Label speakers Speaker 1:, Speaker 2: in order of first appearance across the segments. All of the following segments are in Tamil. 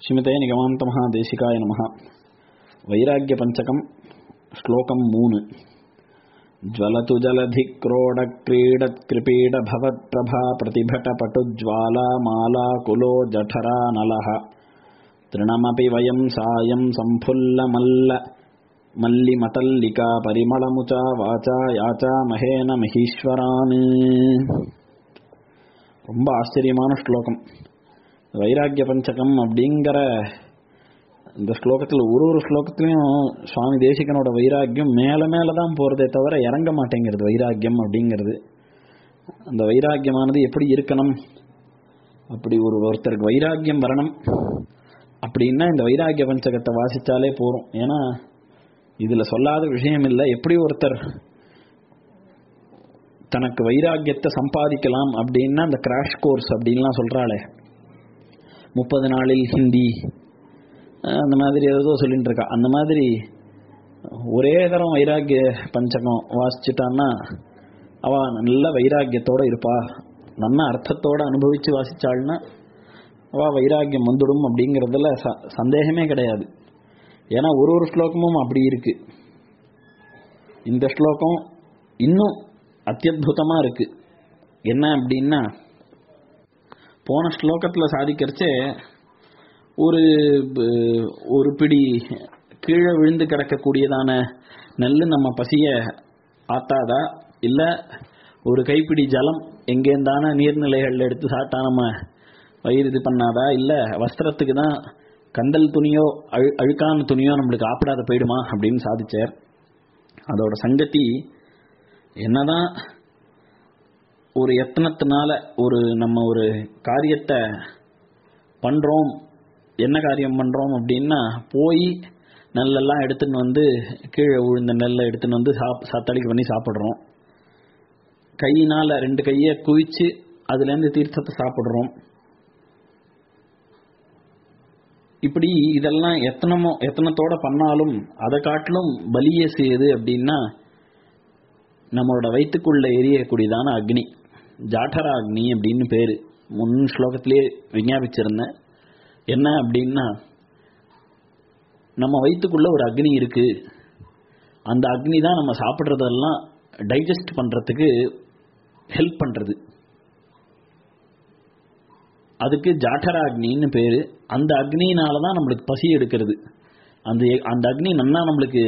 Speaker 1: ஸ்ரீமதே நிகமாந்த மகாதேசிகாய நம வைராக்கிய பஞ்சகம் ஸ்லோகம் மூணு ज्वलतु जलधिक्रोडक्रीडत्कृपीडभवत्प्रभा प्रतिभटपटुज्वालामालाकुलो जठरानलः तृणमपि वयं सायं सम्फुल्लमल्ल मल्लिमतल्लिका परिमलमुचा वाचा याचामहेन மகீஸ்வரான் ரொம்ப ஆச்சரியமான ஸ்லோகம் வைராக்கிய பஞ்சகம் அப்படிங்கிற இந்த ஸ்லோகத்தில் ஒரு ஒரு ஸ்லோகத்திலையும் சுவாமி தேசிகனோட வைராக்கியம் மேலே மேலே தான் போகிறதே தவிர இறங்க மாட்டேங்கிறது வைராக்கியம் அப்படிங்கிறது அந்த வைராக்கியமானது எப்படி இருக்கணும் அப்படி ஒரு ஒருத்தருக்கு வைராக்கியம் வரணும் அப்படின்னா இந்த வைராக்கிய பஞ்சகத்தை வாசித்தாலே போகிறோம் ஏன்னா இதில் சொல்லாத விஷயம் இல்லை எப்படி ஒருத்தர் தனக்கு வைராக்கியத்தை சம்பாதிக்கலாம் அப்படின்னா அந்த கிராஷ் கோர்ஸ் அப்படின்லாம் சொல்கிறாளே முப்பது நாளில் ஹிந்தி அந்த மாதிரி ஏதோ சொல்லிட்டு இருக்கா அந்த மாதிரி ஒரே தரம் வைராக்கிய பஞ்சகம் வாசிச்சுட்டான்னா அவ நல்ல வைராக்கியத்தோட இருப்பா நல்ல அர்த்தத்தோட அனுபவிச்சு வாசிச்சாள்னா அவ வைராக்கியம் வந்துடும் அப்படிங்கிறதுல ச சந்தேகமே கிடையாது ஏன்னா ஒரு ஒரு ஸ்லோகமும் அப்படி இருக்கு இந்த ஸ்லோகம் இன்னும் அத்தியுதமா இருக்கு என்ன அப்படின்னா போன ஸ்லோகத்தில் சாதிக்கிறச்சே ஒரு ஒரு பிடி கீழே விழுந்து கிடக்கக்கூடியதான நெல் நம்ம பசிய ஆத்தாதா இல்லை ஒரு கைப்பிடி ஜலம் எங்கேருந்தான நீர்நிலைகளில் எடுத்து சாப்பிட்டா நம்ம வயிறு இது பண்ணாதா இல்லை வஸ்திரத்துக்கு தான் கந்தல் துணியோ அழு அழுக்கான துணியோ நம்மளுக்கு ஆப்பிடாத போயிடுமா அப்படின்னு சாதிச்சார் அதோட சங்கத்தி என்னதான் ஒரு எத்தனத்தினால ஒரு நம்ம ஒரு காரியத்தை பண்ணுறோம் என்ன காரியம் பண்ணுறோம் அப்படின்னா போய் நெல்லெல்லாம் எடுத்துன்னு வந்து கீழே விழுந்த நெல்லை எடுத்துன்னு வந்து சாப் சத்தடிக்கு பண்ணி சாப்பிட்றோம் கையினால் ரெண்டு கையை குவிச்சு அதுலேருந்து தீர்த்தத்தை சாப்பிட்றோம் இப்படி இதெல்லாம் எத்தனமோ எத்தனத்தோட பண்ணாலும் அதை காட்டிலும் பலிய செய்யுது அப்படின்னா நம்மளோட வயிற்றுக்குள்ள எரியக்கூடியதான அக்னி ஜாட்டரா அக்னி அப்படின்னு பேரு முன் ஸ்லோகத்திலேயே விஞ்ஞாபிச்சிருந்தேன் என்ன அப்படின்னா நம்ம வயிற்றுக்குள்ள ஒரு அக்னி இருக்கு அந்த அக்னி தான் நம்ம சாப்பிட்றதெல்லாம் டைஜஸ்ட் பண்றதுக்கு ஹெல்ப் பண்றது அதுக்கு ஜாட்டரா அக்னின்னு பேரு அந்த அக்னினால தான் நம்மளுக்கு பசி எடுக்கிறது அந்த அந்த அக்னி நன்னா நம்மளுக்கு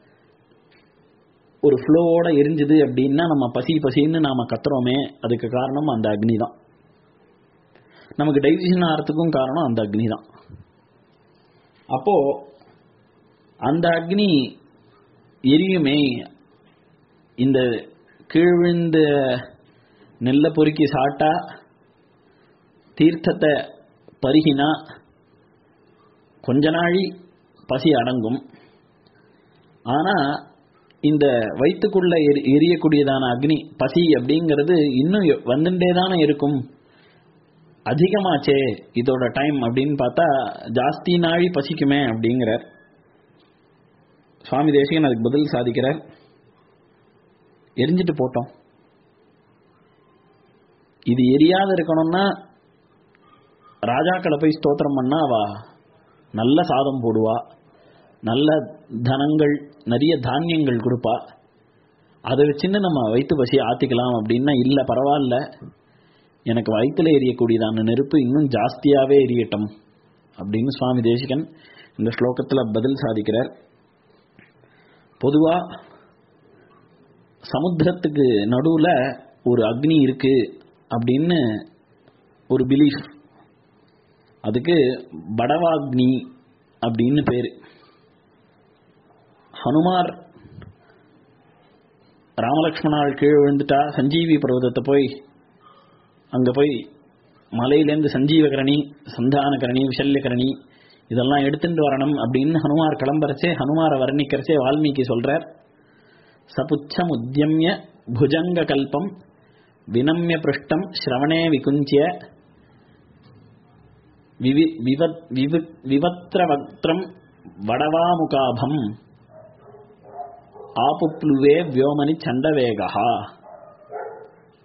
Speaker 1: ஒரு ஃப்ளோவோட எரிஞ்சுது அப்படின்னா நம்ம பசி பசின்னு நாம கத்துறோமே அதுக்கு காரணம் அந்த அக்னி தான் நமக்கு டைஜஷன் ஆகிறதுக்கும் காரணம் அந்த அக்னி தான் அப்போ அந்த அக்னி எரியுமே இந்த கீழ்விழுந்த நெல்லை பொறுக்கி சாட்டா தீர்த்தத்தை பருகினா கொஞ்ச நாழி பசி அடங்கும் ஆனா இந்த வயிற்றுக்குள்ள எரியக்கூடியதான அக்னி பசி அப்படிங்கிறது இன்னும் வந்துட்டே தானே இருக்கும் அதிகமாச்சே இதோட டைம் அப்படின்னு பார்த்தா ஜாஸ்தி நாழி பசிக்குமே அப்படிங்கிறார் சுவாமி தேசிகன் அதுக்கு பதில் சாதிக்கிறார் எரிஞ்சிட்டு போட்டோம் இது எரியாத இருக்கணும்னா ராஜாக்களை போய் ஸ்தோத்திரம் பண்ணா அவ நல்ல சாதம் போடுவா நல்ல தனங்கள் நிறைய தானியங்கள் கொடுப்பா அதை வச்சுன்னு நம்ம வயிற்று பசி ஆத்திக்கலாம் அப்படின்னா இல்லை பரவாயில்ல எனக்கு வயிற்றுல எரியக்கூடியதான நெருப்பு இன்னும் ஜாஸ்தியாகவே எரியட்டும் அப்படின்னு சுவாமி தேசிகன் இந்த ஸ்லோகத்தில் பதில் சாதிக்கிறார் பொதுவாக சமுத்திரத்துக்கு நடுவில் ஒரு அக்னி இருக்கு அப்படின்னு ஒரு பிலீஃப் அதுக்கு படவாக்னி அப்படின்னு பேர் ஹனுமார் ராமலக்ஷ்மணால் கீழே விழுந்துட்டா சஞ்சீவி பர்வதத்தை போய் அங்கே போய் மலையிலேருந்து சஞ்சீவகரணி சந்தானகரணி விஷல்யகரணி இதெல்லாம் எடுத்துட்டு வரணும் அப்படின்னு ஹனுமார் கிளம்புறச்சே ஹனுமாரை வர்ணிக்கிறச்சே வால்மீகி சொல்றார் சபுச்சம் உத்தியமிய புஜங்க கல்பம் வினம்ய பிருஷ்டம் ஸ்ரவணே விகுஞ்சிய விவத்ரவக்திரம் வடவாமுகாபம் ஆப்புப்ளுவே வியோமனி சண்டவேகா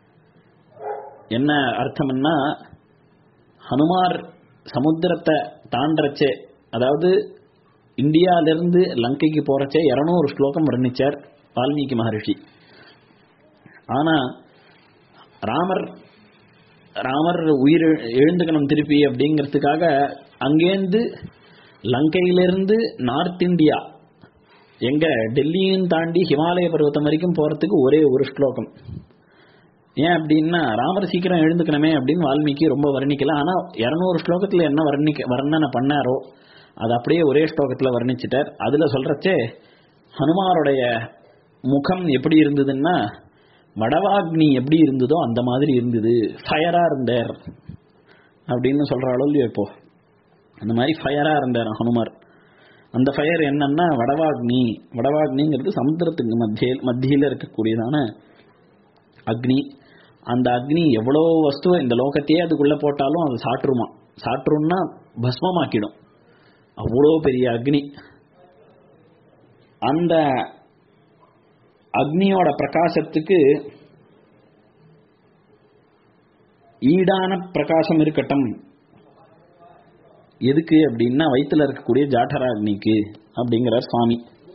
Speaker 1: என்ன அர்த்தம்னா ஹனுமார் சமுத்திரத்தை தாண்டறச்சே அதாவது இந்தியாவிலிருந்து லங்கைக்கு போறச்சே இரநூறு ஸ்லோகம் வர்ணிச்சார் வால்மீகி மகரிஷி ஆனா ராமர் ராமர் உயிர் எழுந்துக்கணும் திருப்பி அப்படிங்கிறதுக்காக அங்கேருந்து லங்கையிலிருந்து நார்த் இந்தியா எங்க டெல்லியும் தாண்டி ஹிமாலய பர்வதம் வரைக்கும் போறதுக்கு ஒரே ஒரு ஸ்லோகம் ஏன் அப்படின்னா ராமர் சீக்கிரம் எழுந்துக்கணுமே அப்படின்னு வால்மீகி ரொம்ப வர்ணிக்கல ஆனா இருநூறு ஸ்லோகத்துல என்ன வர்ணிக்க வர்ணனை பண்ணாரோ அது அப்படியே ஒரே ஸ்லோகத்துல வர்ணிச்சிட்டார் அதுல சொல்றச்சே ஹனுமாருடைய முகம் எப்படி இருந்ததுன்னா வடவாக்னி எப்படி இருந்ததோ அந்த மாதிரி இருந்தது ஃபயரா இருந்தார் அப்படின்னு சொல்றாளோ இல்லையோ இப்போ அந்த மாதிரி ஃபயரா இருந்தார் ஹனுமார் அந்த ஃபயர் என்னன்னா வடவாக்னி வடவாக்னிங்கிறது சமுத்திரத்துக்கு மத்திய மத்தியில இருக்கக்கூடியதான அக்னி அந்த அக்னி எவ்வளோ வஸ்துவை இந்த லோகத்தையே அதுக்குள்ள போட்டாலும் அது சாற்றுமா சாற்றும்னா பஸ்மமாக்கிடும் அவ்வளோ பெரிய அக்னி அந்த அக்னியோட பிரகாசத்துக்கு ஈடான பிரகாசம் இருக்கட்டும் எதுக்கு அப்படின்னா வயிற்றுல இருக்கக்கூடிய ஜாட்டரா அக்னிக்கு அப்படிங்கிறார் சுவாமி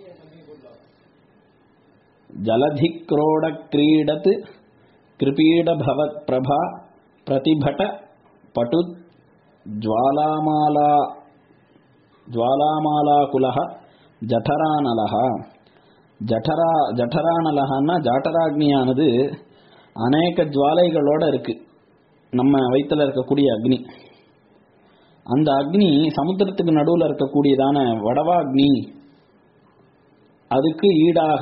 Speaker 1: ஜலதி குரோட கிரீடத் கிருபீட பவத் பிரபா பிரதிபட பட்டு ஜுவாலாமாலா ஜுவாலாமாலாகுலः ஜఠரானலः ஜఠரா ஜఠரானலஹன்னா ஜாட்டராக்னியானது அநேக ஜுவாலைகளோட இருக்கு நம்ம வயிற்றுல இருக்கக்கூடிய அக்னி அந்த அக்னி சமுத்திரத்துக்கு நடுவில் இருக்கக்கூடியதான வடவாக்னி அதுக்கு ஈடாக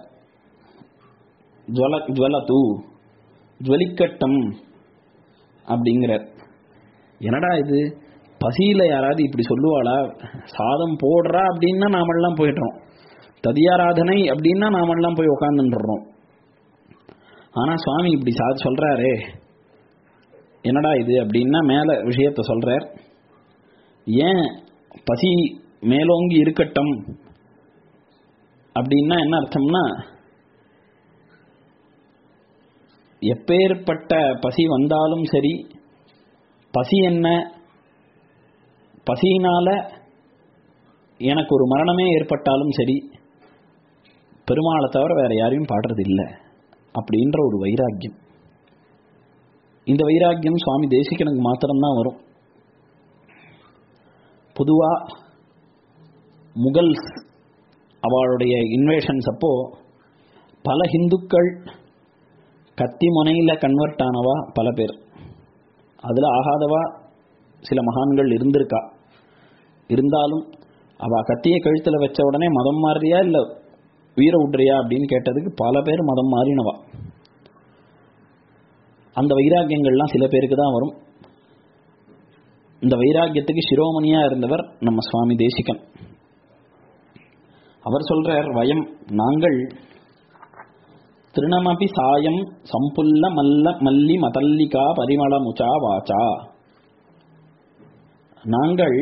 Speaker 1: ஜுவல ஜுவலது ஜுவலிக்கட்டம் அப்படிங்கிறார் என்னடா இது பசியில யாராவது இப்படி சொல்லுவாளா சாதம் போடுறா அப்படின்னா நாமெல்லாம் போயிடுறோம் ததியாராதனை அப்படின்னா நாமெல்லாம் போய் உக்காந்துடுறோம் ஆனா சுவாமி இப்படி சா சொல்றாரே என்னடா இது அப்படின்னா மேல விஷயத்த சொல்றார் ஏன் பசி மேலோங்கி இருக்கட்டும் அப்படின்னா என்ன அர்த்தம்னா எப்பேற்பட்ட பசி வந்தாலும் சரி பசி என்ன பசியினால எனக்கு ஒரு மரணமே ஏற்பட்டாலும் சரி பெருமாளை தவிர வேற யாரையும் பாடுறது இல்லை அப்படின்ற ஒரு வைராக்கியம் இந்த வைராக்கியம் சுவாமி தேசிகனுக்கு மாத்திரம்தான் வரும் பொதுவா முகல்ஸ் அவளுடைய இன்வேஷன்ஸ் அப்போ பல ஹிந்துக்கள் கத்தி முனையில கன்வெர்ட் ஆனவா பல பேர் அதுல ஆகாதவா சில மகான்கள் இருந்திருக்கா இருந்தாலும் அவ கத்தியை கழுத்துல வச்ச உடனே மதம் மாறியா இல்ல உயிரை விட்றியா அப்படின்னு கேட்டதுக்கு பல பேர் மதம் மாறினவா அந்த வைராக்கியங்கள்லாம் சில பேருக்கு தான் வரும் இந்த வைராக்கியத்துக்கு சிரோமணியா இருந்தவர் நம்ம சுவாமி தேசிகன் அவர் சொல்றார் வயம் நாங்கள் திருணமபி சாயம் சம்புல்ல மல்ல மல்லி மதல்லிகா பரிமள முச்சா வாச்சா நாங்கள்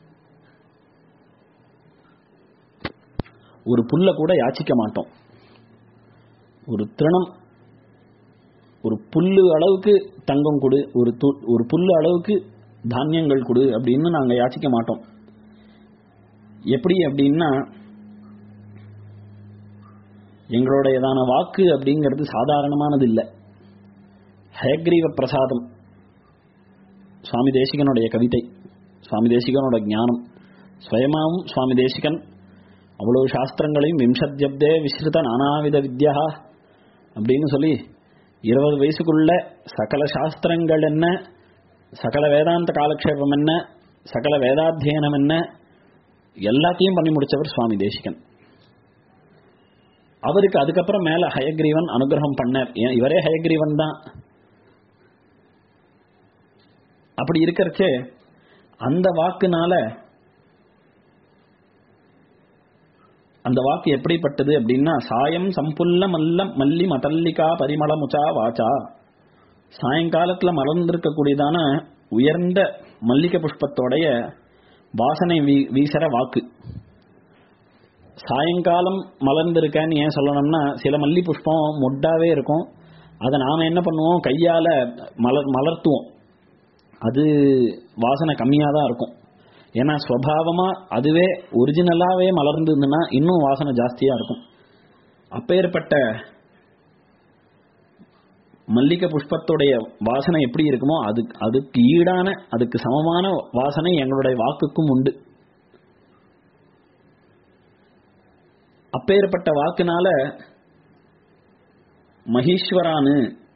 Speaker 1: ஒரு புல்ல கூட யாச்சிக்க மாட்டோம் ஒரு திருணம் ஒரு புல்லு அளவுக்கு தங்கம் கொடு ஒரு து ஒரு புல்லு அளவுக்கு தானியங்கள் கொடு அப்படின்னு நாங்க யாச்சிக்க மாட்டோம் எப்படி அப்படின்னா எங்களுடையதான வாக்கு அப்படிங்கிறது சாதாரணமானது இல்லை ஹயக்ரீவ பிரசாதம் சுவாமி தேசிகனுடைய கவிதை சுவாமி தேசிகனோட ஞானம் ஸ்வயமாவும் சுவாமி தேசிகன் அவ்வளவு சாஸ்திரங்களையும் விம்சத்யப்தே விஸ்ருத நானாவித வித்யா அப்படின்னு சொல்லி இருபது வயசுக்குள்ள சகல சாஸ்திரங்கள் என்ன சகல வேதாந்த காலக்ஷேபம் என்ன சகல வேதாத்தியனம் என்ன எல்லாத்தையும் பண்ணி முடிச்சவர் சுவாமி தேசிகன் அவருக்கு அதுக்கப்புறம் மேல ஹயக்ரீவன் அனுகிரகம் பண்ணார் ஏன் இவரே ஹயக்ரீவன் தான் அப்படி இருக்கிறச்சே அந்த வாக்குனால அந்த வாக்கு எப்படிப்பட்டது அப்படின்னா சாயம் சம்புல்ல மல்ல மல்லி மதல்லிகா பரிமள முச்சா வாச்சா சாயங்காலத்துல மலர்ந்திருக்கக்கூடியதான உயர்ந்த மல்லிகை புஷ்பத்தோடைய வாசனை வீ வீசற வாக்கு சாயங்காலம் மலர்ந்திருக்கேன்னு ஏன் சொல்லணும்னா சில மல்லி புஷ்பம் மொட்டாவே இருக்கும் அதை நாம என்ன பண்ணுவோம் கையால மலர் மலர்த்துவோம் அது வாசனை கம்மியாக தான் இருக்கும் ஏன்னா ஸ்வபாவமா அதுவே ஒரிஜினலாவே மலர்ந்ததுன்னா இன்னும் வாசனை ஜாஸ்தியா இருக்கும் அப்பேற்பட்ட மல்லிகை புஷ்பத்துடைய வாசனை எப்படி இருக்குமோ அது அதுக்கு ஈடான அதுக்கு சமமான வாசனை எங்களுடைய வாக்குக்கும் உண்டு அப்பேற்பட்ட வாக்குனால மகீஸ்வரானு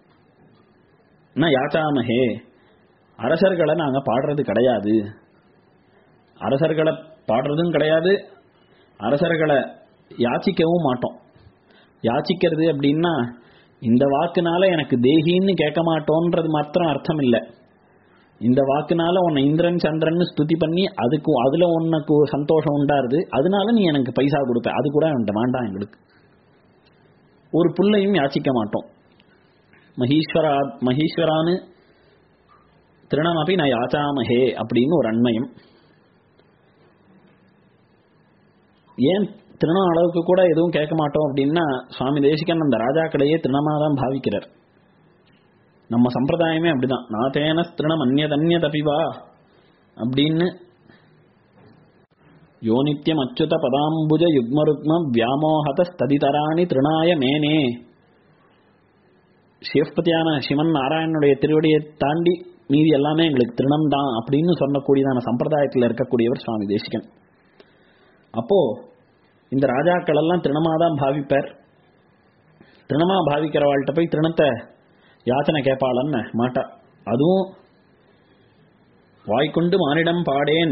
Speaker 1: யாச்சாமஹே அரசர்களை நாங்க பாடுறது கிடையாது அரசர்களை பாடுறதும் கிடையாது அரசர்களை யாச்சிக்கவும் மாட்டோம் யாச்சிக்கிறது அப்படின்னா இந்த வாக்குனால எனக்கு தேகின்னு கேட்க மாட்டோன்றது மாத்திரம் அர்த்தம் இல்லை இந்த வாக்குனால உன்னை இந்திரன் சந்திரன் ஸ்துதி பண்ணி அதுக்கு அதுல உனக்கு ஒரு சந்தோஷம் உண்டாருது அதனால நீ எனக்கு பைசா கொடுப்ப அது கூட என்கிட்ட வேண்டாம் எங்களுக்கு ஒரு புள்ளையும் யாச்சிக்க மாட்டோம் மகீஸ்வரா மகீஸ்வரான்னு திருணமபி நான் யாச்சாமஹே அப்படின்னு ஒரு அண்மையும் ஏன் திருணம் அளவுக்கு கூட எதுவும் கேட்க மாட்டோம் அப்படின்னா சுவாமி தேசிகன் அந்த ராஜாக்களையே திருணமாக தான் பாவிக்கிறார் நம்ம சம்பிரதாயமே அப்படிதான் நாதேன திருணம் அந்நியதன்ய தபிவா அப்படின்னு யோனித்யம் அச்சுத பதாம்புஜ யுக்மருக்ம வியாமோகத ஸ்ததிதராணி திருணாய மேனே சிவபதியான சிவன் நாராயணனுடைய திருவடியை தாண்டி மீதி எல்லாமே எங்களுக்கு திருணம் தான் அப்படின்னு சொல்லக்கூடியதான சம்பிரதாயத்தில் இருக்கக்கூடியவர் சுவாமி தேசிகன் அப்போ இந்த ராஜாக்கள் எல்லாம் திருணமாக தான் பாவிப்பார் திருணமா பாவிக்கிறவாள்கிட்ட போய் திருணத்தை யாச்சனை கேட்பாளன்னு மாட்டா அதுவும் வாய்க்கொண்டு மானிடம் பாடேன்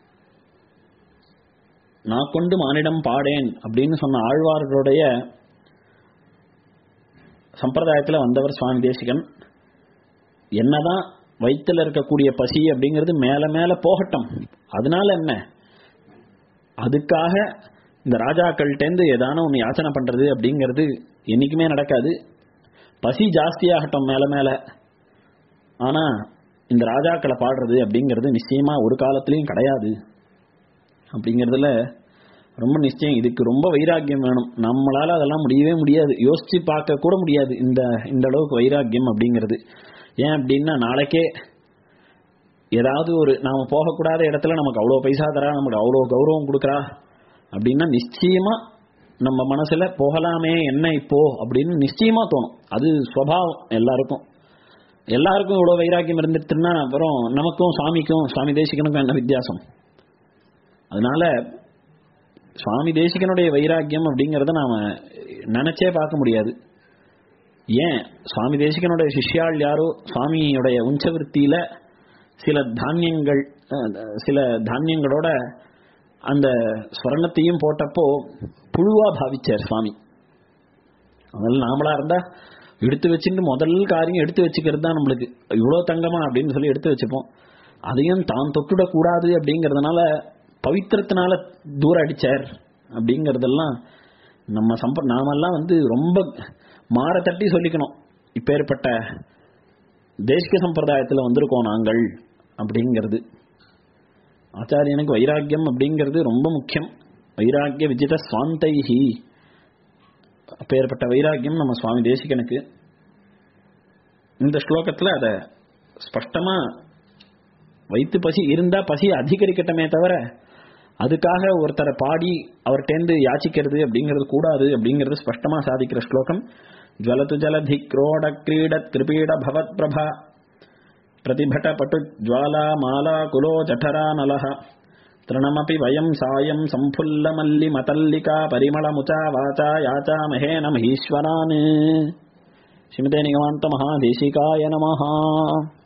Speaker 1: நான் கொண்டு மானிடம் பாடேன் அப்படின்னு சொன்ன ஆழ்வார்களுடைய சம்பிரதாயத்தில் வந்தவர் சுவாமி தேசிகன் என்னதான் வயிற்றுல இருக்கக்கூடிய பசி அப்படிங்கிறது மேல மேல போகட்டும் அதனால என்ன அதுக்காக இந்த ராஜாக்கள்கிட்டேருந்து ஏதான ஒன்று யாச்சனை பண்றது அப்படிங்கிறது என்னைக்குமே நடக்காது பசி ஜாஸ்தியாகட்டும் மேல மேல ஆனா இந்த ராஜாக்களை பாடுறது அப்படிங்கிறது நிச்சயமா ஒரு காலத்திலையும் கிடையாது அப்படிங்கிறதுல ரொம்ப நிச்சயம் இதுக்கு ரொம்ப வைராக்கியம் வேணும் நம்மளால அதெல்லாம் முடியவே முடியாது யோசிச்சு பார்க்க கூட முடியாது இந்த இந்த அளவுக்கு வைராக்கியம் அப்படிங்கிறது ஏன் அப்படின்னா நாளைக்கே ஏதாவது ஒரு நாம போகக்கூடாத இடத்துல நமக்கு அவ்வளோ பைசா தரா நமக்கு அவ்வளோ கௌரவம் கொடுக்குறா அப்படின்னா நிச்சயமா நம்ம மனசுல போகலாமே என்ன இப்போ அப்படின்னு நிச்சயமா தோணும் அது ஸ்வபாவம் எல்லாருக்கும் எல்லாருக்கும் இவ்வளோ வைராக்கியம் இருந்துட்டுன்னா அப்புறம் நமக்கும் சுவாமிக்கும் சுவாமி தேசிகனுக்கும் என்ன வித்தியாசம் அதனால சுவாமி தேசிகனுடைய வைராக்கியம் அப்படிங்கிறத நாம நினைச்சே பார்க்க முடியாது ஏன் சுவாமி தேசிகனுடைய சிஷ்யாள் யாரோ சுவாமியுடைய உஞ்சவிருத்தியில சில தானியங்கள் சில தானியங்களோட அந்த ஸ்வர்ணத்தையும் போட்டப்போ புழுவா பாவிச்சார் சுவாமி அதனால நாமளா இருந்தா எடுத்து வச்சுட்டு முதல் காரியம் எடுத்து வச்சுக்கிறது தான் நம்மளுக்கு இவ்வளோ தங்கமா அப்படின்னு சொல்லி எடுத்து வச்சுப்போம் அதையும் தான் தொட்டுடக்கூடாது அப்படிங்கிறதுனால பவித்திரத்தினால தூரம் அடிச்சார் அப்படிங்கிறதெல்லாம் நம்ம சம்ப நாமெல்லாம் வந்து ரொம்ப மாற தட்டி சொல்லிக்கணும் இப்பேற்பட்ட தேசிக சம்பிரதாயத்தில் வந்திருக்கோம் நாங்கள் அப்படிங்கிறது ஆச்சாரியனுக்கு வைராக்கியம் அப்படிங்கிறது ரொம்ப முக்கியம் வைராக்கிய விஜித சுவாந்தைஹி அப்பேற்பட்ட வைராக்கியம் நம்ம சுவாமி தேசிகனுக்கு இந்த ஸ்லோகத்தில் அதை ஸ்பஷ்டமா வைத்து பசி இருந்தா பசி அதிகரிக்கட்டமே தவிர அதுக்காக ஒருத்தரை பாடி அவர்கிட்டேந்து யாச்சிக்கிறது அப்படிங்கிறது கூடாது அப்படிங்கிறது ஸ்பஷ்டமா சாதிக்கிற ஸ்லோகம் ஜலது ஜலதி क्रोड क्रीडत् कृपीड भवत् प्रभा प्रतिभट पटु ज्वाला माला कुलो जठरानलः तृणमपि वयं सायं सम्फुल्लमल्लिमतल्लिका परिमलमुचा वाचा याचामहे नमहीश्वरान् श्रीमते निगमान्तमहादेशिकाय नमः